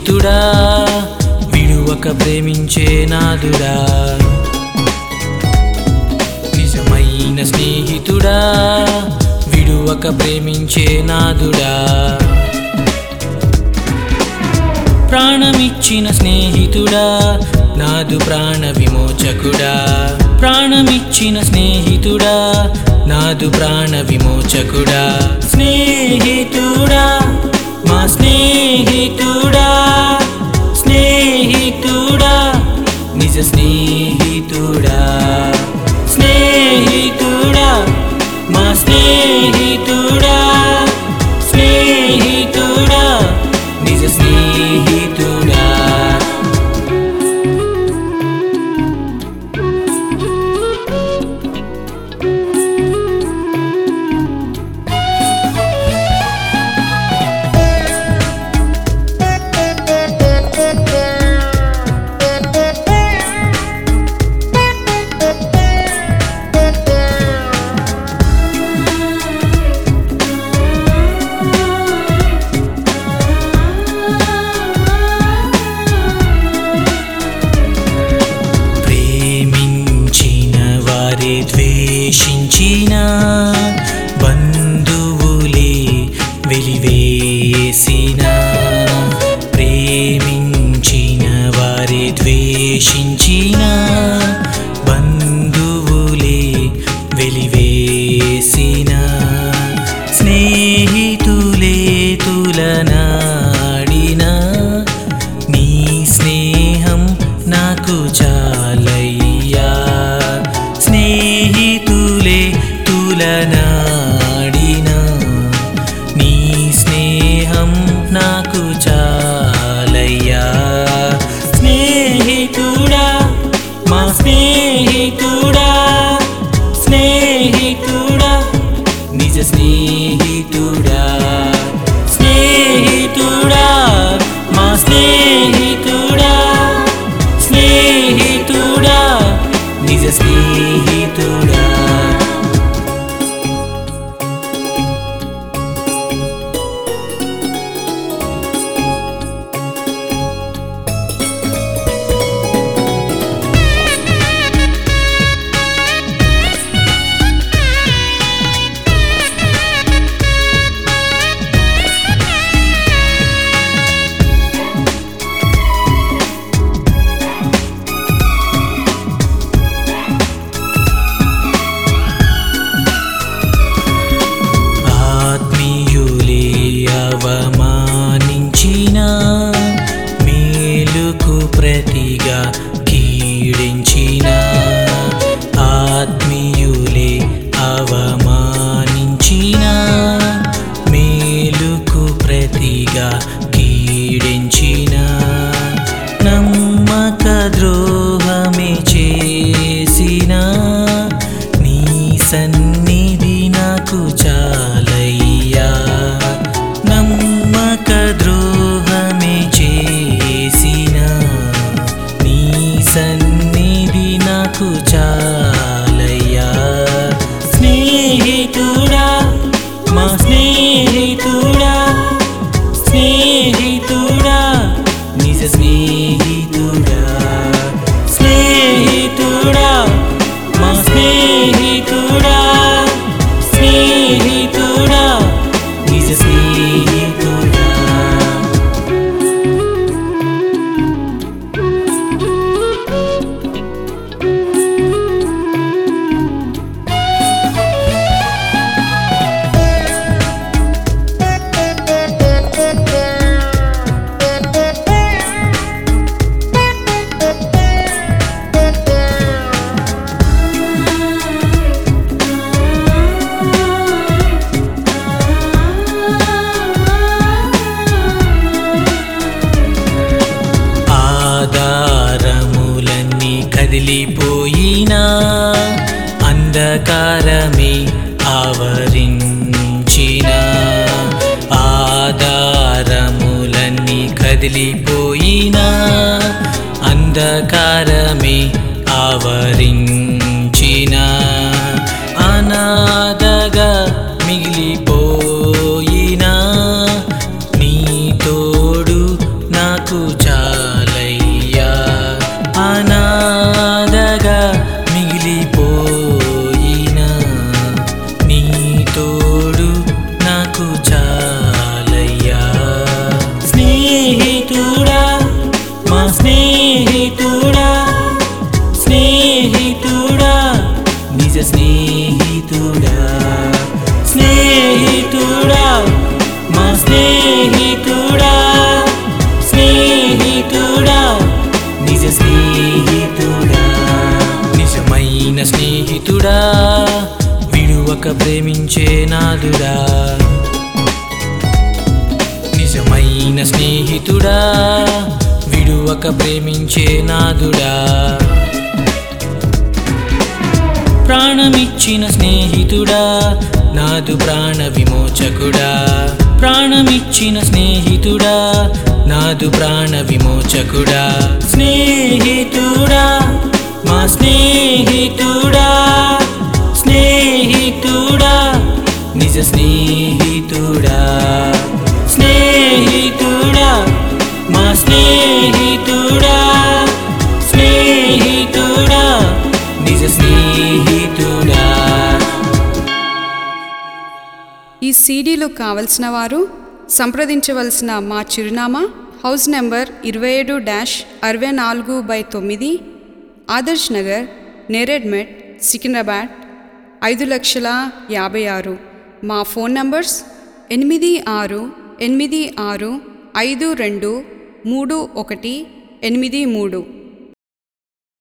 స్నేహితుడా విడువక ప్రేమించే నాదుడా నిజమైన స్నేహితుడా విడువక ప్రేమించే నాదుడా ప్రాణమిచ్చిన స్నేహితుడా నాదు ప్రాణ విమోచకుడా ప్రాణమిచ్చిన స్నేహితుడా నాదు ప్రాణ విమోచకుడా స్నేహితుడా మా స్నేహితుడా స్నేహితుడా నిజ స్నేహితుడా స్నేహితుడా మా స్నేహితుడా స్నేహితుడా నిజ స్నేహితుడా ప్రేమించిన వారి ద్వేషించిన బంధువులే వెలివేసిన ప్రేమించిన వారి ద్వేషించిన బంధువులే వెలివేసిన స్నేహితులే తులనాడిన నీ స్నేహం నాకు చాలయ్యా స్నేహితులే తులనాడిన నీ స్నేహం నాకు చాలయ్యా స్నేహితుడా మా స్నేహితుడా స్నేహితుడా నిజ స్నేహితుడా స్నేహితుడా మా స్నేహితుడా స్నేహితుడా నిజ స్నేహితుడా ఆత్మీయులే అవమానించిన మేలుకు ప్రతిగా కీడించిన ఆత్మీయులే అవమానించిన మేలుకు ప్రతిగా కీడించిన నమ్మక ద్రోహమే చేసిన నీ సన్నిధి నాకు చాలయ్యా నమ్మక ద్రోహమే చేసిన నీ సన్నిధి నాకు చాలయ్యా స్నేహితుడా మా స్నేహితుడా స్నేహితుడా నిజ స్నేహితుడా స్నేహితుడా మా స్నేహితుడా స్నేహితుడా నిజ స్నేహితుడా ఆధారములన్నీ కదిలిపోయినా అంధకారమే ఆవరించిన ఆధారములన్నీ కదిలిపోయినా అంధకారమే ఆవరించిన అనాథగా మిగిలిపోయినా నీ తోడు నాకు చాలయ్యా అనాథగా మిగిలిపోయినా నీ తోడు నాకు చాలయ్యా స్నేహితుడా మా స్నేహితుడా స్నేహితుడా నిజ స్నేహితుడా స్నేహితుడా మా స్నేహితుడా స్నేహితుడా నిజ స్నేహితుడా నిజమైన స్నేహితుడా విడువక ప్రేమించే నాదుడా నిజమైన స్నేహితుడా విడువక ప్రేమించే నాదుడా ప్రాణమిచ్చిన స్నేహితుడా నాదు ప్రాణ విమోచకుడా ప్రాణమిచ్చిన స్నేహితుడా నాదు ప్రాణ విమోచకుడా స్నేహితుడా మా స్నేహితుడా స్నేహితుడా నిజ స్నేహితుడా స్నేహితుడా మా స్నేహితుడా స్నేహితుడా నిజ స్నేహితుడా ఈ సీడీలు కావలసిన వారు సంప్రదించవలసిన మా చిరునామా హౌస్ నెంబర్ ఇరవై ఏడు డాష్ అరవై నాలుగు బై తొమ్మిది ఆదర్శ్ నగర్ నేరెడ్మెట్ సికింద్రాబాద్ ఐదు లక్షల యాభై ఆరు మా ఫోన్ నంబర్స్ ఎనిమిది ఆరు ఎనిమిది ఆరు ఐదు రెండు మూడు ఒకటి ఎనిమిది మూడు